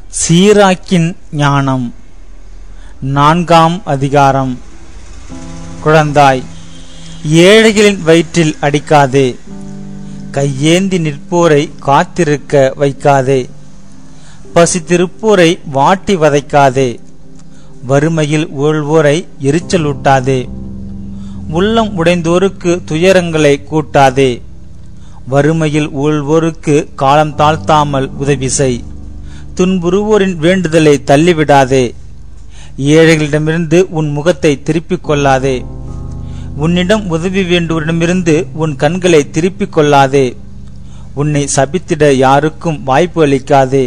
சீராக்கின் ஞானம் நான்காம் அதிகாரம் குழந்தாய் ஏழைகளின் வயிற்றில் அடிக்காதே கையேந்தி நிற்போரை காத்திருக்க வைக்காதே பசித்திருப்போரை வாட்டி வதைக்காதே வறுமையில் உழல்வோரை எரிச்சலூட்டாதே உள்ளம் உடைந்தோருக்கு துயரங்களை கூட்டாதே வறுமையில் ஊழ்வோருக்கு காலம் தாழ்த்தாமல் உதவி செய் துன்புறுவோரின் வேண்டுதலை தள்ளிவிடாதே ஏழைகளிடமிருந்து உன் முகத்தை திருப்பிக் கொள்ளாதே உன்னிடம் உதவி வேண்டுவரிடமிருந்து உன் கண்களை திருப்பிக் கொள்ளாதே உன்னை சபித்திட யாருக்கும் வாய்ப்பு அளிக்காதே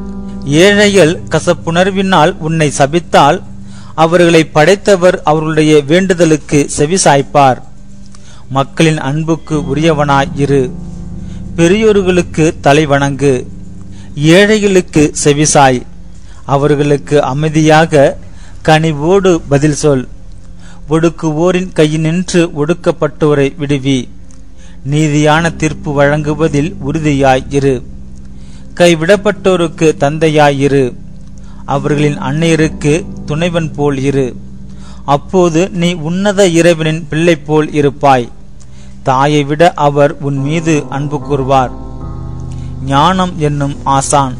ஏழைகள் கசப்புணர்வினால் உன்னை சபித்தால் அவர்களை படைத்தவர் அவர்களுடைய வேண்டுதலுக்கு செவிசாய்ப்பார் மக்களின் அன்புக்கு உரியவனாய் இரு பெரியோர்களுக்கு தலை வணங்கு ஏழைகளுக்கு செவிசாய் அவர்களுக்கு அமைதியாக கனிவோடு பதில் சொல் ஒடுக்குவோரின் கையினின்று ஒடுக்கப்பட்டோரை விடுவி நீதியான தீர்ப்பு வழங்குவதில் உறுதியாய் இரு கைவிடப்பட்டோருக்கு தந்தையாய் இரு அவர்களின் அன்னையருக்கு துணைவன் போல் இரு அப்போது நீ உன்னத இறைவனின் பிள்ளை போல் இருப்பாய் தாயை விட அவர் உன் மீது அன்பு கூறுவார் ஞானம் என்னும் ஆசான்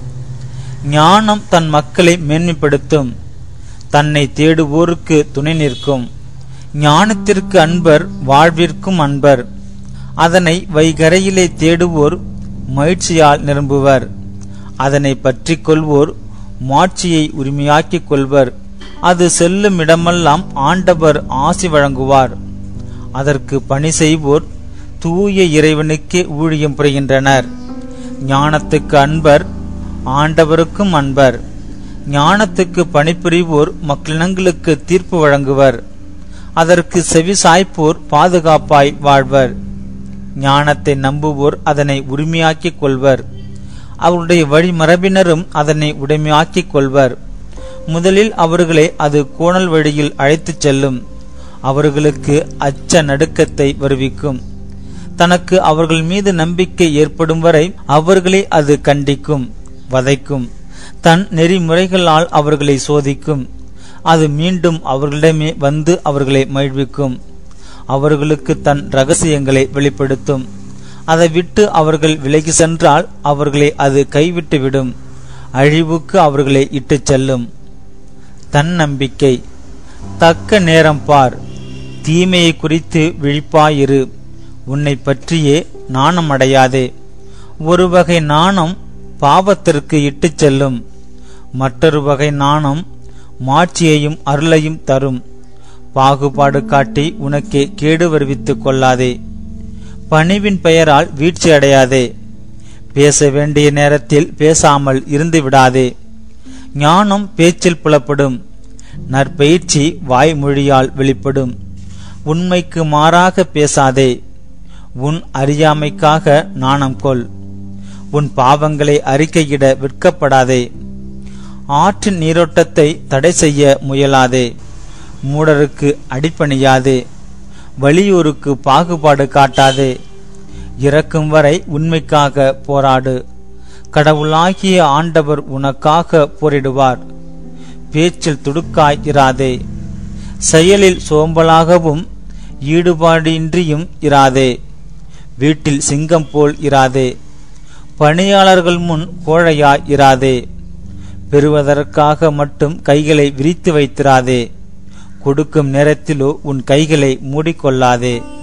ஞானம் தன் மக்களை மேன்மைப்படுத்தும் தன்னை தேடுவோருக்கு துணை நிற்கும் ஞானத்திற்கு அன்பர் வாழ்விற்கும் அன்பர் அதனை வைகரையிலே தேடுவோர் மகிழ்ச்சியால் நிரம்புவர் அதனை பற்றி கொள்வோர் மாட்சியை உரிமையாக்கிக் கொள்வர் அது செல்லும் இடமெல்லாம் ஆண்டவர் ஆசி வழங்குவார் அதற்கு பணி செய்வோர் தூய இறைவனுக்கே ஊழியம் புரிகின்றனர் ஞானத்துக்கு அன்பர் ஆண்டவருக்கும் அன்பர் ஞானத்துக்கு பணிபுரிவோர் மக்களினங்களுக்கு தீர்ப்பு வழங்குவர் அதற்கு செவி சாய்ப்போர் பாதுகாப்பாய் வாழ்வர் ஞானத்தை நம்புவோர் அதனை உரிமையாக்கிக் கொள்வர் அவருடைய வழிமரபினரும் அதனை உடைமையாக்கிக் கொள்வர் முதலில் அவர்களை அது கோணல் வழியில் அழைத்துச் செல்லும் அவர்களுக்கு அச்ச நடுக்கத்தை வருவிக்கும் தனக்கு அவர்கள் மீது நம்பிக்கை ஏற்படும் வரை அவர்களை அது கண்டிக்கும் வதைக்கும் தன் நெறிமுறைகளால் அவர்களை சோதிக்கும் அது மீண்டும் அவர்களிடமே வந்து அவர்களை மகிழ்விக்கும் அவர்களுக்கு தன் ரகசியங்களை வெளிப்படுத்தும் அதை விட்டு அவர்கள் விலகி சென்றால் அவர்களை அது கைவிட்டு விடும் அழிவுக்கு அவர்களை இட்டுச் செல்லும் தன்னம்பிக்கை தக்க நேரம் பார் தீமையை குறித்து விழிப்பாயிரு உன்னை பற்றியே நாணம் அடையாதே ஒரு வகை நாணம் பாவத்திற்கு இட்டுச் செல்லும் மற்றொரு வகை நாணம் மாட்சியையும் அருளையும் தரும் பாகுபாடு காட்டி உனக்கே கேடு வருவித்துக் கொள்ளாதே பணிவின் பெயரால் வீழ்ச்சி அடையாதே பேச வேண்டிய நேரத்தில் பேசாமல் இருந்து விடாதே ஞானம் பேச்சில் புலப்படும் நற்பயிற்சி வாய்மொழியால் வெளிப்படும் உண்மைக்கு மாறாக பேசாதே உன் அறியாமைக்காக நாணம் கொள் உன் பாவங்களை அறிக்கையிட விற்கப்படாதே ஆற்றின் நீரோட்டத்தை தடை செய்ய முயலாதே மூடருக்கு அடிப்பணியாதே வலியோருக்கு பாகுபாடு காட்டாதே இறக்கும் வரை உண்மைக்காக போராடு கடவுளாகிய ஆண்டவர் உனக்காக போரிடுவார் பேச்சில் துடுக்காய் இராதே செயலில் சோம்பலாகவும் ஈடுபாடின்றியும் இராதே வீட்டில் சிங்கம் போல் இராதே பணியாளர்கள் முன் கோழையாய் இராதே பெறுவதற்காக மட்டும் கைகளை விரித்து வைத்திராதே கொடுக்கும் நேரத்திலோ உன் கைகளை மூடிக்கொள்ளாதே